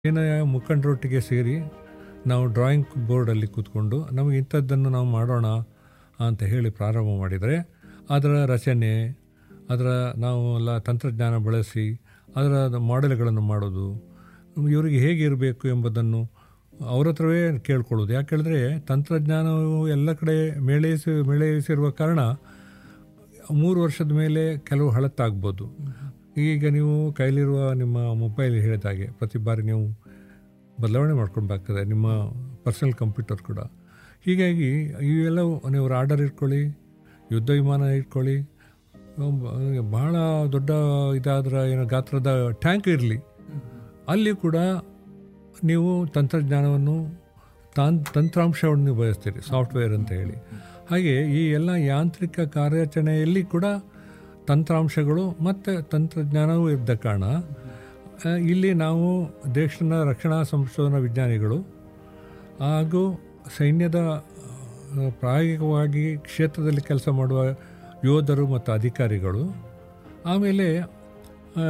ಏನೇ ಮುಖಂಡರೊಟ್ಟಿಗೆ ಸೇರಿ ನಾವು ಡ್ರಾಯಿಂಗ್ ಬೋರ್ಡಲ್ಲಿ ಕೂತ್ಕೊಂಡು ನಮಗೆ ಇಂಥದ್ದನ್ನು ನಾವು ಮಾಡೋಣ ಅಂತ ಹೇಳಿ ಪ್ರಾರಂಭ ಮಾಡಿದರೆ ಅದರ ರಚನೆ ಅದರ ನಾವು ಎಲ್ಲ ತಂತ್ರಜ್ಞಾನ ಬಳಸಿ ಅದರ ಮಾಡೆಲ್ಗಳನ್ನು ಮಾಡೋದು ಇವರಿಗೆ ಹೇಗಿರಬೇಕು ಎಂಬುದನ್ನು ಅವ್ರ ಹತ್ರವೇ ಕೇಳ್ಕೊಳ್ಳೋದು ಯಾಕೆ ಹೇಳಿದ್ರೆ ತಂತ್ರಜ್ಞಾನವು ಎಲ್ಲ ಕಡೆ ಮೇಳೈಸಿ ಮೇಳೈಸಿರುವ ಕಾರಣ ಮೂರು ವರ್ಷದ ಮೇಲೆ ಕೆಲವು ಹಳತ್ತಾಗ್ಬೋದು ಈಗ ನೀವು ಕೈಲಿರುವ ನಿಮ್ಮ ಮೊಬೈಲ್ ಹೇಳಿದ ಹಾಗೆ ಪ್ರತಿ ಬಾರಿ ನೀವು ಬದಲಾವಣೆ ಮಾಡ್ಕೊಳ್ಬೇಕಾಗ್ತದೆ ನಿಮ್ಮ ಪರ್ಸನಲ್ ಕಂಪ್ಯೂಟರ್ ಕೂಡ ಹೀಗಾಗಿ ಇವೆಲ್ಲವೂ ನೀವು ಆರ್ಡರ್ ಇಟ್ಕೊಳ್ಳಿ ಯುದ್ಧ ವಿಮಾನ ಇಟ್ಕೊಳ್ಳಿ ಭಾಳ ದೊಡ್ಡ ಇದಾದ್ರ ಏನೋ ಗಾತ್ರದ ಟ್ಯಾಂಕ್ ಇರಲಿ ಅಲ್ಲಿ ಕೂಡ ನೀವು ತಂತ್ರಜ್ಞಾನವನ್ನು ತಾನ್ ತಂತ್ರಾಂಶವನ್ನು ಬಯಸ್ತೀರಿ ಸಾಫ್ಟ್ವೇರ್ ಅಂತ ಹೇಳಿ ಹಾಗೆ ಈ ಎಲ್ಲ ಯಾಂತ್ರಿಕ ಕಾರ್ಯಾಚರಣೆಯಲ್ಲಿ ಕೂಡ ತಂತ್ರಾಂಶಗಳು ಮತ್ತು ತಂತ್ರಜ್ಞಾನವೂ ಇದ್ದ ಕಾರಣ ಆ, ಇಲ್ಲಿ ನಾವು ದೇಶದ ರಕ್ಷಣಾ ಸಂಶೋಧನಾ ವಿಜ್ಞಾನಿಗಳು ಹಾಗೂ ಸೈನ್ಯದ ಆ, ಪ್ರಾಯೋಗಿಕವಾಗಿ ಕ್ಷೇತ್ರದಲ್ಲಿ ಕೆಲಸ ಮಾಡುವ ಯೋಧರು ಮತ್ತು ಅಧಿಕಾರಿಗಳು ಆಮೇಲೆ ಆ,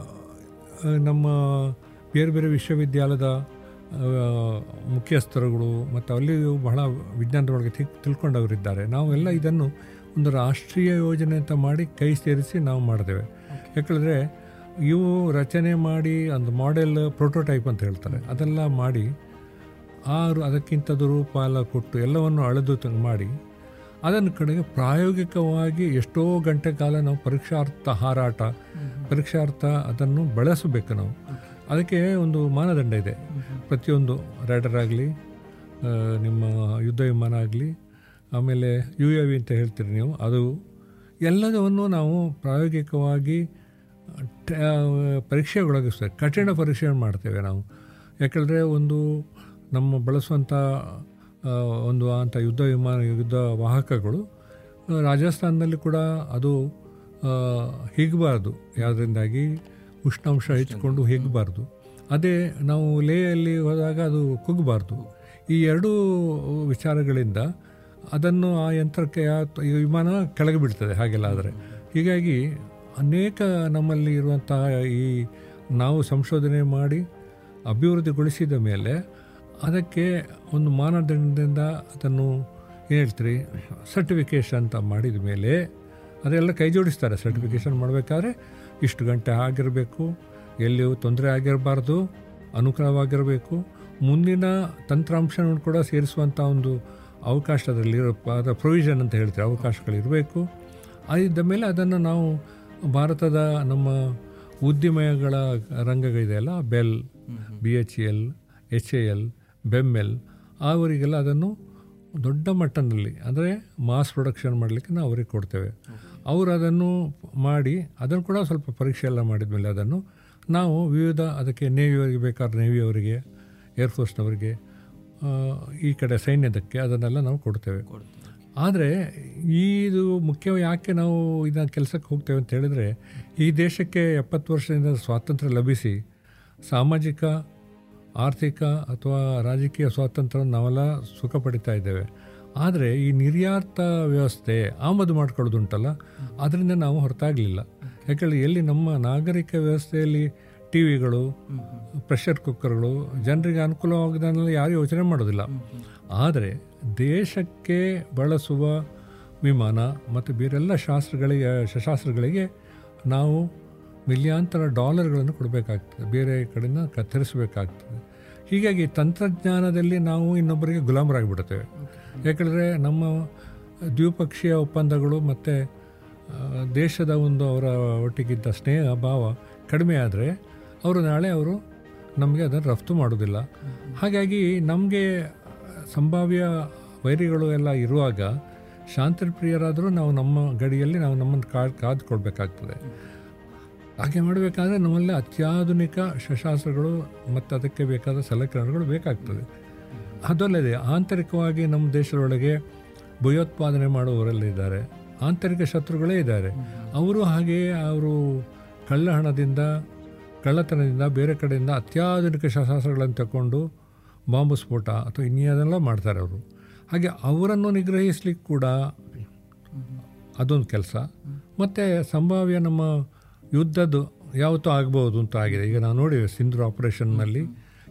ಆ, ನಮ್ಮ ಬೇರೆ ಬೇರೆ ವಿಶ್ವವಿದ್ಯಾಲಯದ ಆ, ಮುಖ್ಯಸ್ಥರುಗಳು ಮತ್ತು ಅಲ್ಲಿಯೂ ಬಹಳ ವಿಜ್ಞಾನದೊಳಗೆ ತಿ ತಿಳ್ಕೊಂಡವರಿದ್ದಾರೆ ನಾವೆಲ್ಲ ಇದನ್ನು ಒಂದು ರಾಷ್ಟ್ರೀಯ ಯೋಜನೆ ಅಂತ ಮಾಡಿ ಕೈ ಸೇರಿಸಿ ನಾವು ಮಾಡಿದ್ದೇವೆ ಯಾಕಂದರೆ ಇವು ರಚನೆ ಮಾಡಿ ಒಂದು ಮಾಡೆಲ್ ಪ್ರೋಟೋಟೈಪ್ ಅಂತ ಹೇಳ್ತಾರೆ ಅದೆಲ್ಲ ಮಾಡಿ ಆರು ಅದಕ್ಕಿಂತದ ರೂಪ ಎಲ್ಲ ಕೊಟ್ಟು ಎಲ್ಲವನ್ನು ಅಳೆದು ತ- ಮಾಡಿ ಅದನ್ನು ಕಡೆಗೆ ಪ್ರಾಯೋಗಿಕವಾಗಿ ಎಷ್ಟೋ ಗಂಟೆ ಕಾಲ ನಾವು ಪರೀಕ್ಷಾರ್ಥ ಹಾರಾಟ ಪರೀಕ್ಷಾರ್ಥ ಅದನ್ನು ಬಳಸಬೇಕು ನಾವು ಅದಕ್ಕೆ ಒಂದು ಮಾನದಂಡ ಇದೆ ಪ್ರತಿಯೊಂದು ರೈಡರ್ ಆಗಲಿ ನಿಮ್ಮ ಯುದ್ಧ ವಿಮಾನ ಆಗಲಿ ಆಮೇಲೆ ಯು ಎ ವಿ ಅಂತ ಹೇಳ್ತೀರಿ ನೀವು ಅದು ಎಲ್ಲದನ್ನು ನಾವು ಪ್ರಾಯೋಗಿಕವಾಗಿ ಟ- ಪರೀಕ್ಷೆಗೊಳಗಿಸ್ತೇವೆ ಕಠಿಣ ಪರೀಕ್ಷೆ ಮಾಡ್ತೇವೆ ನಾವು ಯಾಕಂದರೆ ಒಂದು ನಮ್ಮ ಬಳಸುವಂಥ ಆ, ಒಂದು ಅಂಥ ಯುದ್ಧ ವಿಮಾನ ಯುದ್ಧ ವಾಹಕಗಳು ಆ, ರಾಜಸ್ಥಾನದಲ್ಲಿ ಕೂಡ ಅದು ಆ, ಹಿಗ್ಬಾರ್ದು ಯಾವುದರಿಂದಾಗಿ ಉಷ್ಣಾಂಶ ಹೆಚ್ಚಿಕೊಂಡು ಹಿಗ್ಬಾರ್ದು ಅದೇ ನಾವು ಲೇಯಲ್ಲಿ ಹೋದಾಗ ಅದು ಕುಗ್ಗಬಾರ್ದು ಈ ಎರಡೂ ವಿಚಾರಗಳಿಂದ ಅದನ್ನು ಆ ಯಂತ್ರಕ್ಕೆ ಆ ತ- ಈ ವಿಮಾನ ಕೆಳಗೆ ಬೀಳ್ತದೆ ಹಾಗೆಲ್ಲ ಆದರೆ ಹೀಗಾಗಿ ಅನೇಕ ನಮ್ಮಲ್ಲಿ ಇರುವಂತಹ ಈ ನಾವು ಸಂಶೋಧನೆ ಮಾಡಿ ಅಭಿವೃದ್ಧಿಗೊಳಿಸಿದ ಮೇಲೆ ಅದಕ್ಕೆ ಒಂದು ಮಾನದಂಡದಿಂದ ಅದನ್ನು ಏನು ಹೇಳ್ತೀರಿ ಸರ್ಟಿಫಿಕೇಷನ್ ಅಂತ ಮಾಡಿದ ಮೇಲೆ ಅದೆಲ್ಲ ಕೈ ಜೋಡಿಸ್ತಾರೆ ಸರ್ಟಿಫಿಕೇಷನ್ ಮಾಡಬೇಕಾದ್ರೆ ಇಷ್ಟು ಗಂಟೆ ಆಗಿರಬೇಕು ಎಲ್ಲಿಯೂ ತೊಂದರೆ ಆಗಿರಬಾರ್ದು ಅನುಕೂಲವಾಗಿರಬೇಕು ಮುಂದಿನ ತಂತ್ರಾಂಶವನ್ನು ಕೂಡ ಸೇರಿಸುವಂಥ ಒಂದು ಅವಕಾಶ ಅದರಲ್ಲಿ ಅದರ ಪ್ರೊವಿಷನ್ ಅಂತ ಹೇಳ್ತೀವಿ ಅವಕಾಶಗಳಿರಬೇಕು ಅದಿದ್ದ ಮೇಲೆ ಅದನ್ನು ನಾವು ಭಾರತದ ನಮ್ಮ ಉದ್ದಿಮೆಗಳ ರಂಗಗಳಿದೆಯಲ್ಲ BEL B H L H A L BEML ಅವರಿಗೆಲ್ಲ ಅದನ್ನು ದೊಡ್ಡ ಮಟ್ಟದಲ್ಲಿ ಅಂದರೆ ಮಾಸ್ ಪ್ರೊಡಕ್ಷನ್ ಮಾಡಲಿಕ್ಕೆ ನಾವು ಅವರಿಗೆ ಕೊಡ್ತೇವೆ ಅವರು ಅದನ್ನು ಮಾಡಿ ಅದನ್ನು ಕೂಡ ಸ್ವಲ್ಪ ಪರೀಕ್ಷೆ ಎಲ್ಲ ಮಾಡಿದ ಮೇಲೆ ಅದನ್ನು ನಾವು ವಿವಿಧ ಅದಕ್ಕೆ ನೇವಿಯವರಿಗೆ ಬೇಕಾದ್ರೆ ನೇವಿಯವರಿಗೆ ಏರ್ಫೋರ್ಸ್ನವರಿಗೆ ಆ, ಈ ಕಡೆ ಸೈನ್ಯದಕ್ಕೆ ಅದನ್ನೆಲ್ಲ ನಾವು ಕೊಡ್ತೇವೆ ಆದರೆ ಇದು ಮುಖ್ಯ ಯಾಕೆ ನಾವು ಇದನ್ನ ಕೆಲಸಕ್ಕೆ ಹೋಗ್ತೇವೆ ಅಂತ ಹೇಳಿದರೆ ಈ ದೇಶಕ್ಕೆ ಎಪ್ಪತ್ತು ವರ್ಷದಿಂದ ಸ್ವಾತಂತ್ರ್ಯ ಲಭಿಸಿ ಸಾಮಾಜಿಕ ಆರ್ಥಿಕ ಅಥವಾ ರಾಜಕೀಯ ಸ್ವಾತಂತ್ರ್ಯವನ್ನು ನಾವೆಲ್ಲ ಸುಖ ಪಡಿತಾ ಇದ್ದೇವೆ ಆದರೆ ಈ ನಿರ್ಯಾತ ವ್ಯವಸ್ಥೆ ಆಮದು ಮಾಡ್ಕೊಳ್ಳೋದುಂಟಲ್ಲ ಅದರಿಂದ ನಾವು ಹೊರತಾಗಲಿಲ್ಲ ಯಾಕಂದರೆ ಎಲ್ಲಿ ನಮ್ಮ ನಾಗರಿಕ ವ್ಯವಸ್ಥೆಯಲ್ಲಿ ಟಿ ವಿಗಳು ಪ್ರೆಷರ್ ಕುಕ್ಕರ್ಗಳು ಜನರಿಗೆ ಅನುಕೂಲವಾಗದನ್ನೆಲ್ಲ ಯಾರು ಯೋಚನೆ ಮಾಡೋದಿಲ್ಲ ಆದರೆ ದೇಶಕ್ಕೆ ಬಳಸುವ ವಿಮಾನ ಮತ್ತು ಬೇರೆಲ್ಲ ಶಾಸ್ತ್ರಗಳಿಗೆ ಶಸ್ತ್ರಾಸ್ತ್ರಗಳಿಗೆ ನಾವು ಮಿಲಿಯಾಂತರ ಡಾಲರ್ಗಳನ್ನು ಕೊಡಬೇಕಾಗ್ತದೆ ಬೇರೆ ಕಡೆಯಿಂದ ಕತ್ತರಿಸಬೇಕಾಗ್ತದೆ ಹೀಗಾಗಿ ತಂತ್ರಜ್ಞಾನದಲ್ಲಿ ನಾವು ಇನ್ನೊಬ್ಬರಿಗೆ ಗುಲಾಮರಾಗಿಬಿಡ್ತೇವೆ ಯಾಕಂದರೆ ನಮ್ಮ ದ್ವಿಪಕ್ಷೀಯ ಒಪ್ಪಂದಗಳು ಮತ್ತು ದೇಶದ ಒಂದು ಅವರ ಒಟ್ಟಿಗಿದ್ದ ಸ್ನೇಹ ಭಾವ ಕಡಿಮೆ ಆದರೆ ಅವರು ನಾಳೆ ಅವರು ನಮಗೆ ಅದನ್ನು ರಫ್ತು ಮಾಡೋದಿಲ್ಲ ಹಾಗಾಗಿ ನಮಗೆ ಸಂಭಾವ್ಯ ವೈರಿಗಳು ಎಲ್ಲ ಇರುವಾಗ ಶಾಂತಿಪ್ರಿಯರಾದರೂ ನಾವು ನಮ್ಮ ಗಡಿಯಲ್ಲಿ ನಾವು ನಮ್ಮನ್ನು ಕಾ ಕಾದುಕೊಳ್ಬೇಕಾಗ್ತದೆ ಹಾಗೆ ಮಾಡಬೇಕಾದ್ರೆ ನಮ್ಮಲ್ಲಿ ಅತ್ಯಾಧುನಿಕ ಶಸ್ತ್ರಾಸ್ತ್ರಗಳು ಮತ್ತು ಅದಕ್ಕೆ ಬೇಕಾದ ಸಲಕರಣೆಗಳು ಬೇಕಾಗ್ತದೆ ಅದಲ್ಲದೆ ಆಂತರಿಕವಾಗಿ ನಮ್ಮ ದೇಶದೊಳಗೆ ಭಯೋತ್ಪಾದನೆ ಮಾಡುವವರೆಲ್ಲ ಇದ್ದಾರೆ ಆಂತರಿಕ ಶತ್ರುಗಳೇ ಇದ್ದಾರೆ ಅವರು ಹಾಗೆಯೇ ಅವರು ಕಳ್ಳ ಹಣದಿಂದ ಕಳ್ಳತನದಿಂದ ಬೇರೆ ಕಡೆಯಿಂದ ಅತ್ಯಾಧುನಿಕ ಶಸ್ತ್ರಾಸ್ತ್ರಗಳನ್ನು ತಗೊಂಡು ಬಾಂಬು ಸ್ಫೋಟ ಅಥವಾ ಇನ್ನೇನೆಲ್ಲ ಮಾಡ್ತಾರೆ ಅವರು ಹಾಗೆ ಅವರನ್ನು ನಿಗ್ರಹಿಸ್ಲಿಕ್ಕೆ ಕೂಡ ಅದೊಂದು ಕೆಲಸ ಮತ್ತು ಸಂಭಾವ್ಯ ನಮ್ಮ ಯುದ್ಧದ್ದು ಯಾವತ್ತೂ ಆಗ್ಬೋದು ಅಂತ ಆಗಿದೆ ಈಗ ನಾವು ನೋಡಿವೆ ಸಿಂಧು ಆಪರೇಷನ್ನಲ್ಲಿ